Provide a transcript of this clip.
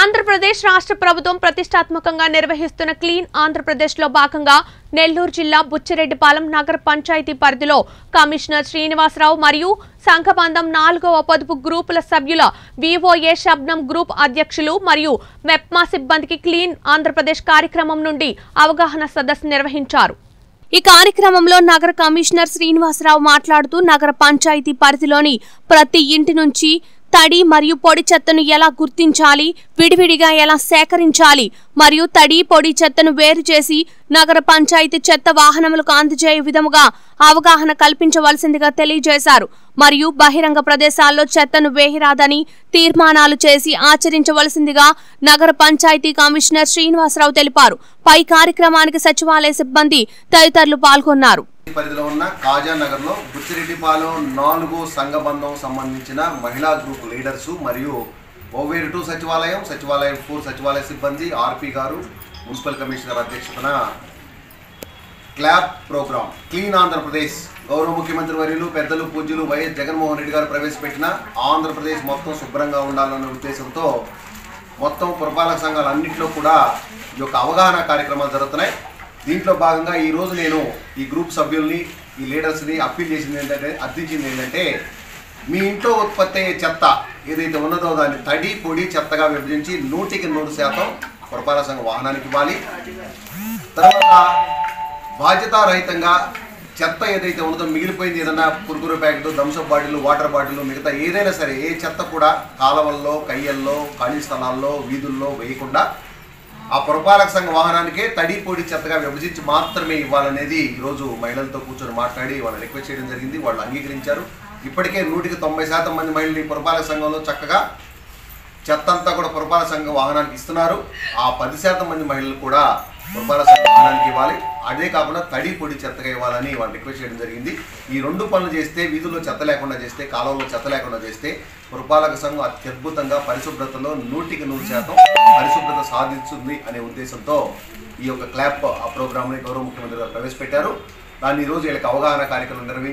ఆంధ్రప్రదేశ్ రాష్ట్ర ప్రభుత్వం ప్రతిష్టాత్మకంగా నిర్వహిస్తున్న క్లీన్ ఆంధ్రప్రదేశ్లో భాగంగా నెల్లూరు జిల్లా బుచ్చిరెడ్డిపాలెం నగర పంచాయతీ పరిధిలో కమిషనర్ శ్రీనివాసరావు మరియు సంఘబంధం నాలుగవ పొదుపు గ్రూపుల సభ్యుల వివోఏ శబ్నం గ్రూప్ అధ్యక్షులు మరియు మెప్మా సిబ్బందికి క్లీన్ ఆంధ్రప్రదేశ్ కార్యక్రమం నుండి అవగాహన సదస్సు నిర్వహించారు ఈ కార్యక్రమంలో నగర కమిషనర్ శ్రీనివాసరావు మాట్లాడుతూ నగర పంచాయతీ పరిధిలోని ప్రతి ఇంటి నుంచి తడి మరియు పొడి చెత్తను ఎలా గుర్తించాలి విడివిడిగా ఎలా సేకరించాలి మరియు తడి పొడి చెత్తను వేరు చేసి నగర పంచాయతీ చెత్త వాహనములకు అందజేయ విధముగా అవగాహన కల్పించవలసిందిగా తెలియజేశారు మరియు బహిరంగ ప్రదేశాల్లో చెత్తను వేయరాదని తీర్మానాలు చేసి ఆచరించవలసిందిగా నగర పంచాయతీ కమిషనర్ శ్రీనివాసరావు తెలిపారు పై కార్యక్రమానికి సచివాలయ సిబ్బంది తదితరులు పాల్గొన్నారు పరిధిలో ఉన్న కాజా నగర్లో బుచ్చిరెడ్డిపాలెం నాలుగో సంఘబంధం సంబంధించిన మహిళా గ్రూప్ లీడర్స్ మరియు ఓవేరు టూ సచివాలయం సచివాలయం ఫోర్ సచివాలయ సిబ్బంది ఆర్పి గారు మున్సిపల్ కమిషనర్ అధ్యక్షతన క్లాప్ ప్రోగ్రామ్ క్లీన్ ఆంధ్రప్రదేశ్ గౌరవ ముఖ్యమంత్రి వర్యులు పెద్దలు పూజ్యులు వైఎస్ జగన్మోహన్ రెడ్డి గారు ప్రవేశపెట్టిన ఆంధ్రప్రదేశ్ మొత్తం శుభ్రంగా ఉండాలన్న ఉద్దేశంతో మొత్తం పురపాలక సంఘాలన్నింటిలో కూడా ఈ యొక్క అవగాహన కార్యక్రమాలు జరుగుతున్నాయి దీంట్లో భాగంగా ఈ రోజు నేను ఈ గ్రూప్ సభ్యుల్ని ఈ లీడర్స్ని అప్పీల్ చేసింది ఏంటంటే అర్థించింది ఏంటంటే మీ ఇంట్లో ఉత్పత్తి అయ్యే చెత్త ఏదైతే ఉన్నదో దాన్ని తడి పొడి చెత్తగా విభజించి నూటికి నూరు శాతం పురపాలక సంఘ వాహనానికి ఇవ్వాలి తర్వాత బాధ్యతారహితంగా చెత్త ఏదైతే ఉన్నదో మిగిలిపోయింది ఏదైనా Kurkure packet Thums Up bottle water bottle మిగతా ఏదైనా సరే ఏ చెత్త కూడా కాలవల్లో కయ్యల్లో ఖాళీ స్థలాల్లో వీధుల్లో వేయకుండా ఆ పురపాలక సంఘ వాహనానికే తడి పొడి చెత్తగా విభజించి మాత్రమే ఇవ్వాలనేది ఈరోజు మహిళలతో కూర్చొని మాట్లాడి వాళ్ళు రిక్వెస్ట్ చేయడం జరిగింది వాళ్ళు అంగీకరించారు ఇప్పటికే నూటికి తొంభై శాతం మంది మహిళలు ఈ పురపాలక సంఘంలో చక్కగా చెత్త అంతా కూడా పురపాలక సంఘ వాహనానికి ఇస్తున్నారు ఆ పది శాతం మంది మహిళలు కూడా పురపాలక సంఘ వాహనానికి ఇవ్వాలి అదే కాకుండా తడి పొడి చెత్తగా ఇవ్వాలని వాళ్ళు రిక్వెస్ట్ చేయడం జరిగింది ఈ రెండు పనులు చేస్తే వీధుల్లో చెత్త లేకుండా చేస్తే కాలువలో చెత్త లేకుండా చేస్తే పురపాలక సంఘం అత్యద్భుతంగా పరిశుభ్రతలో నూటికి నూరు శాతం పరిశుభ్రత సాధిస్తుంది అనే ఉద్దేశంతో ఈ యొక్క క్లాప్ ఆ ప్రోగ్రామ్ని గౌరవ ముఖ్యమంత్రి గారు ప్రవేశపెట్టారు దాన్ని ఈరోజు వీళ్ళకి అవగాహన కార్యక్రమం నిర్వహించి